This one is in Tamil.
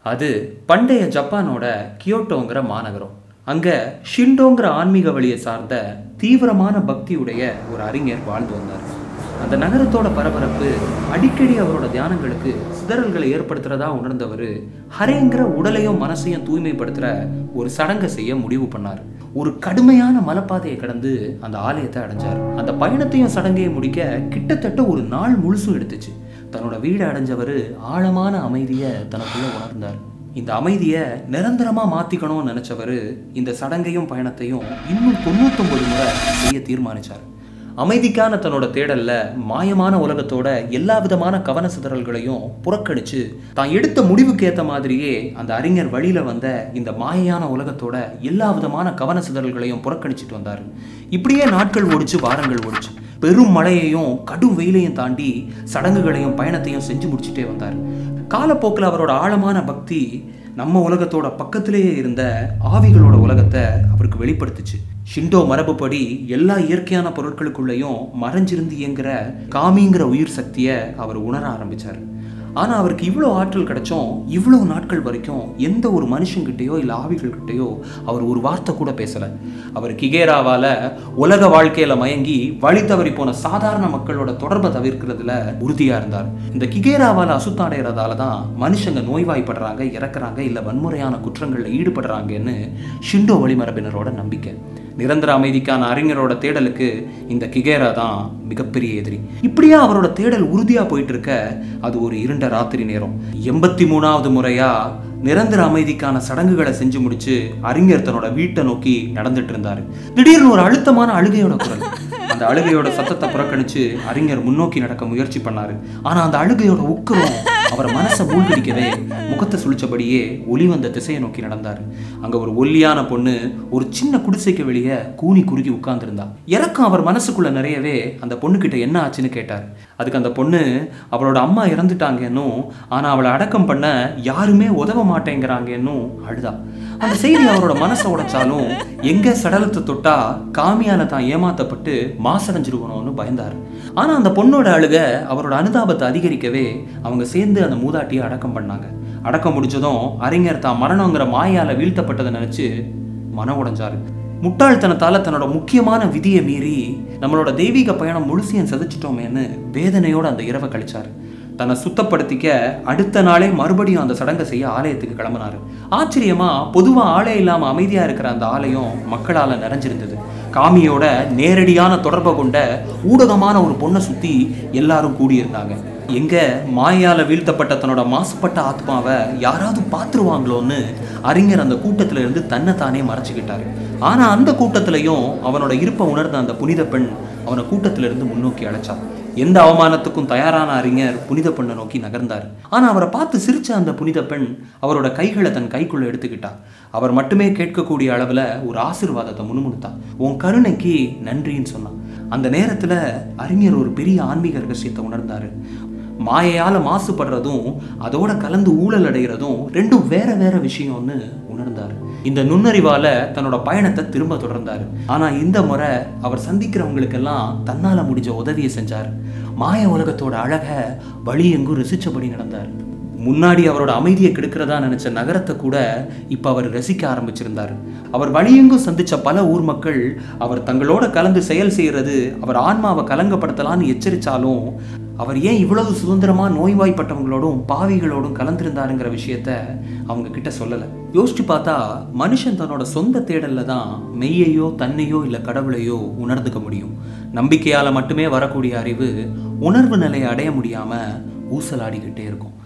அது பண்டைய ஜப்பானோட கியோட்டோங்கிற மாநகரம் அங்க ஷிண்டோங்கிற ஆன்மீக வழியை சார்ந்த தீவிரமான பக்தியுடைய ஒரு அறிஞர் வாழ்ந்து வந்தார் அந்த நகரத்தோட பரபரப்பு அடிக்கடி அவரோட தியானங்களுக்கு சிதறல்களை ஏற்படுத்துறதா உணர்ந்தவர் ஹரேங்கிற உடலையும் மனசையும் தூய்மைப்படுத்துற ஒரு சடங்கை செய்ய முடிவு பண்ணார் ஒரு கடுமையான மலைப்பாதையை கடந்து அந்த ஆலயத்தை அடைஞ்சார் அந்த பயணத்தையும் சடங்கையும் முடிக்க கிட்டத்தட்ட ஒரு நாள் முழுசும் எடுத்துச்சு தன்னோட வீடு அடைஞ்சவர் ஆழமான அமைதியை தனக்குள்ள உணர்ந்தார் இந்த அமைதியை நிரந்தரமா மாத்திக்கணும்னு நினைச்சவர் இந்த சடங்கையும் பயணத்தையும் இன்னும் தொண்ணூத்தொன்பது முறை செய்ய தீர்மானிச்சார் அமைதிக்கான தன்னோட தேடல்ல மாயமான உலகத்தோட எல்லா விதமான கவன சிதறல்களையும் புறக்கணிச்சு தான் எடுத்த முடிவுக்கு ஏத்த மாதிரியே அந்த அறிஞர் வழியில வந்த இந்த மாயையான உலகத்தோட எல்லா விதமான கவன சிதறல்களையும் புறக்கணிச்சிட்டு வந்தார் இப்படியே நாட்கள் ஓடிச்சு வாரங்கள் ஓடிச்சு பெரும் மழையையும் கடும் வெயிலையும் தாண்டி சடங்குகளையும் பயணத்தையும் செஞ்சு முடிச்சுட்டே வந்தார் காலப்போக்கில் அவரோட ஆழமான பக்தி நம்ம உலகத்தோட பக்கத்திலேயே இருந்த ஆவிகளோட உலகத்தை அவருக்கு வெளிப்படுத்துச்சு ஷிண்டோ மரபுப்படி எல்லா இயற்கையான பொருட்களுக்குள்ளேயும் மறைஞ்சிருந்து இயங்குற காமிங்கிற உயிர் சக்தியை அவர் உணர ஆரம்பிச்சார் ஆனால் அவருக்கு இவ்வளோ ஆற்றல் கிடைச்சும் இவ்வளோ நாட்கள் வரைக்கும் எந்த ஒரு மனுஷங்கிட்டேயோ இல்லை ஆவிகள்கிட்டயோ அவர் ஒரு வார்த்தை கூட பேசலை அவர் கிகேராவால் உலக வாழ்க்கையில் மயங்கி வழி தவறி போன சாதாரண மக்களோட தொடர்பை தவிர்க்கிறதுல உறுதியாக இருந்தார் இந்த கிகேராவால் அசுத்தாடைகிறதால தான் மனுஷங்க நோய்வாய்ப்படுறாங்க இறக்குறாங்க இல்லை வன்முறையான குற்றங்களில் ஈடுபடுறாங்கன்னு ஷிண்டோ வழிமரபினரோட நம்பிக்கை நிரந்தர அமைதிக்கான அறிஞரோட தேடலுக்கு இந்த கிகேரா தான் மிகப்பெரிய எதிரி இப்படியா அவரோட தேடல் உறுதியா போயிட்டு இருக்க அது ஒரு இருண்ட ராத்திரி நேரம் எண்பத்தி மூணாவது முறையா நிரந்தர அமைதிக்கான சடங்குகளை செஞ்சு முடிச்சு அறிஞர் தன்னோட வீட்டை நோக்கி நடந்துட்டு இருந்தாரு திடீர்னு ஒரு அழுத்தமான அழுகையோட குரல் அந்த அழுகையோட சத்தத்தை புறக்கணிச்சு அறிஞர் முன்னோக்கி நடக்க முயற்சி பண்ணாரு ஆனா அந்த அழுகையோட உக்கரம் அவர் மனசை மூழ்கடிக்கவே முகத்தை சுழிச்சபடியே ஒளி வந்த திசையை நோக்கி நடந்தார் அங்க ஒரு ஒல்லியான பொண்ணு ஒரு சின்ன குடிசைக்கு வெளியே கூனி குறுகி உட்கார்ந்திருந்தா இறக்கம் அவர் மனசுக்குள்ள நிறையவே அந்த பொண்ணுகிட்ட என்ன ஆச்சுன்னு கேட்டார் அதுக்கு அந்த பொண்ணு அவளோட அம்மா இறந்துட்டாங்கன்னும் ஆனா அவளை அடக்கம் பண்ண யாருமே உதவ மாட்டேங்கிறாங்கன்னும் அழுதா அந்த செய்தி அவரோட மனசை உடைச்சாலும் எங்க சடலத்தை தொட்டா காமியால தான் ஏமாத்தப்பட்டு மாசடைஞ்சிருக்கணும்னு பயந்தார் ஆனா அந்த பொண்ணோட அழுக அவரோட அனுதாபத்தை அதிகரிக்கவே அவங்க சேர்ந்து அந்த மூதாட்டியை அடக்கம் பண்ணாங்க அடக்கம் முடிச்சதும் அறிஞர் தான் மரணங்கிற மாயால வீழ்த்தப்பட்டதை நினைச்சு மன உடைஞ்சாரு முட்டாள்தனத்தால தன்னோட முக்கியமான விதியை மீறி நம்மளோட தெய்வீக பயணம் முழுசையும் சதிச்சிட்டோமேன்னு வேதனையோட அந்த இரவை கழிச்சாரு தன்னை சுத்தப்படுத்திக்க அடுத்த நாளே மறுபடியும் அந்த சடங்கை செய்ய ஆலயத்துக்கு கிளம்பினாரு ஆச்சரியமா பொதுவா ஆலயம் இல்லாம அமைதியா இருக்கிற அந்த ஆலயம் மக்களால நிறைஞ்சிருந்தது காமியோட நேரடியான தொடர்பை கொண்ட ஊடகமான ஒரு பொண்ணை சுத்தி எல்லாரும் கூடியிருந்தாங்க எங்க மாயால வீழ்த்தப்பட்ட தன்னோட மாசுபட்ட ஆத்மாவை யாராவது பார்த்துருவாங்களோன்னு அறிஞர் அந்த கூட்டத்துல இருந்து தன்னை தானே மறைச்சுக்கிட்டாரு ஆனா அந்த கூட்டத்திலையும் அவனோட இருப்பை உணர்ந்த அந்த புனித பெண் அவனை கூட்டத்திலிருந்து இருந்து முன்னோக்கி அழைச்சா எந்த அவமானத்துக்கும் தயாரான அறிஞர் புனித பெண்ணை நோக்கி நகர்ந்தார் ஆனா அவரை பார்த்து சிரிச்ச அந்த புனித பெண் அவரோட கைகளை தன் கைக்குள்ள எடுத்துக்கிட்டா அவர் மட்டுமே கேட்கக்கூடிய அளவுல ஒரு ஆசீர்வாதத்தை முணுமுணுத்தா உன் கருணைக்கு நன்றின்னு சொன்னான் அந்த நேரத்துல அறிஞர் ஒரு பெரிய ஆன்மீக ரகசியத்தை உணர்ந்தாரு மாயையால மாசுபடுறதும் அதோட கலந்து ஊழல் அடைகிறதும் ரெண்டும் வேற வேற விஷயம்னு உணர்ந்தாரு இந்த நுண்ணறிவால தன்னோட பயணத்தை திரும்ப தொடர்ந்தாரு ஆனா இந்த முறை அவர் சந்திக்கிறவங்களுக்கெல்லாம் தன்னால முடிஞ்ச உதவியை செஞ்சார் மாய உலகத்தோட அழக வழி எங்கும் ரசிச்சபடி நடந்தார் முன்னாடி அவரோட அமைதியை கெடுக்கிறதா நினைச்ச நகரத்தை கூட இப்ப அவர் ரசிக்க ஆரம்பிச்சிருந்தார் அவர் வழியெங்கும் சந்திச்ச பல ஊர் மக்கள் அவர் தங்களோட கலந்து செயல் செய்யறது அவர் ஆன்மாவை கலங்கப்படுத்தலான்னு எச்சரிச்சாலும் அவர் ஏன் இவ்வளவு சுதந்திரமா நோய்வாய்ப்பட்டவங்களோடும் பாவிகளோடும் கலந்திருந்தாருங்கிற விஷயத்த அவங்க கிட்ட சொல்லலை யோசிச்சு பார்த்தா மனுஷன் தன்னோட சொந்த தேடல்ல தான் மெய்யையோ தன்னையோ இல்லை கடவுளையோ உணர்ந்துக்க முடியும் நம்பிக்கையால மட்டுமே வரக்கூடிய அறிவு உணர்வு நிலையை அடைய முடியாம ஊசலாடிக்கிட்டே இருக்கும்